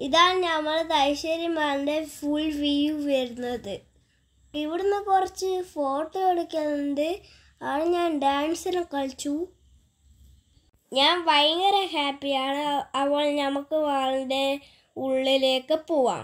ഇതാണ് നമ്മൾ തൈശ്ശേരി മാളിൻ്റെ full view വരുന്നത് ഇവിടുന്ന് കുറച്ച് ഫോട്ടോ എടുക്കുന്നുണ്ട് അവിടെ ഞാൻ ഡാൻസിന് കളിച്ചു ഞാൻ ഭയങ്കര ഹാപ്പിയാണ് അപ്പോൾ നമുക്ക് മാളിൻ്റെ ഉള്ളിലേക്ക് പോവാം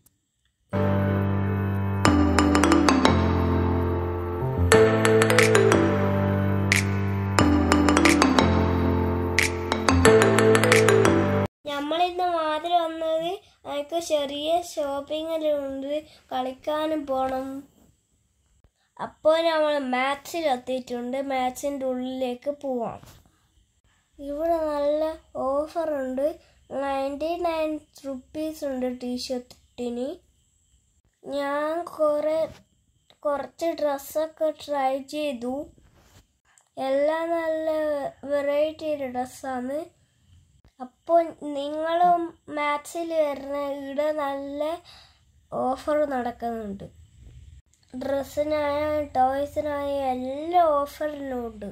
നമ്മളിന്ന് മാത്രം വന്നത് എനിക്ക് ചെറിയ ഷോപ്പിങ്ങിലുണ്ട് കളിക്കാനും പോകണം അപ്പോൾ നമ്മൾ മാത്സിൽ എത്തിയിട്ടുണ്ട് മാത്സിൻ്റെ ഉള്ളിലേക്ക് പോവാം ഇവിടെ നല്ല ഓഫറുണ്ട് നയൻറ്റി നയൻ റുപ്പീസ് ഉണ്ട് ടീഷർട്ടിന് ഞാൻ കുറേ കുറച്ച് ഡ്രസ്സൊക്കെ ട്രൈ ചെയ്തു എല്ലാം നല്ല വെറൈറ്റിയുടെ ഡ്രസ്സാണ് അപ്പോൾ നിങ്ങളും മാത്സിൽ വരുന്ന ഇവിടെ നല്ല ഓഫർ നടക്കുന്നുണ്ട് ഡ്രസ്സിനായ ടോയ്സിനായ എല്ലാ ഓഫറിലും ഉണ്ട്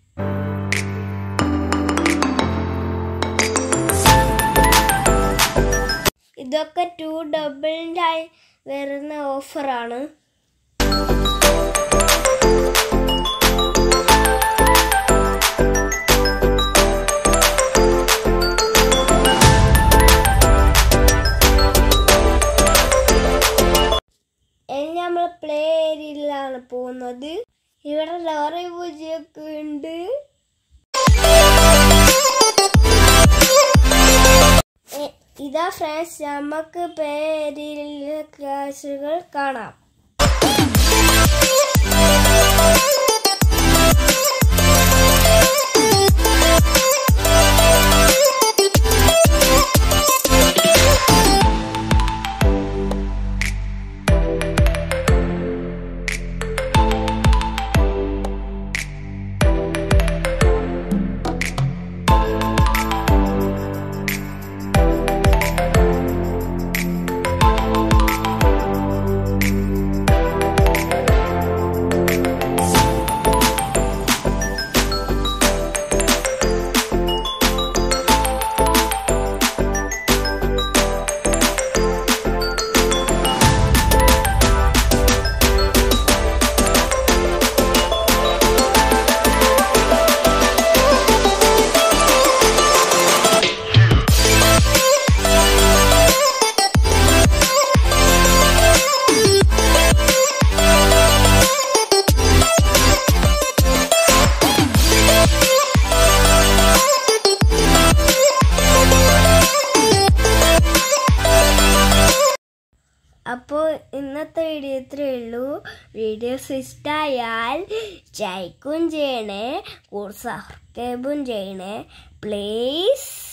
ഇതൊക്കെ ടു ഡബിളിൻ്റായി വരുന്ന ഓഫറാണ് ഇനി നമ്മൾ പ്ലേ ഏരിയയിലാണ് പോകുന്നത് ഇവിടെ ലോറി പൂജയൊക്കെ ഉണ്ട് എ- ഇതാ ഫ്രണ്ട്സ് നമുക്ക് പ്ലേ ഏരിയയിലെ ക്ലാസുകൾ കാണാം അപ്പോൾ ഇന്നത്തെ വീഡിയോ ഇത്രയേ ഉള്ളൂ വീഡിയോസ് ഇഷ്ടമായാൽ ലൈക്കും ചെയ്യണേ സബ്സ്ക്രൈബും ചെയ്യണേ പ്ലീസ്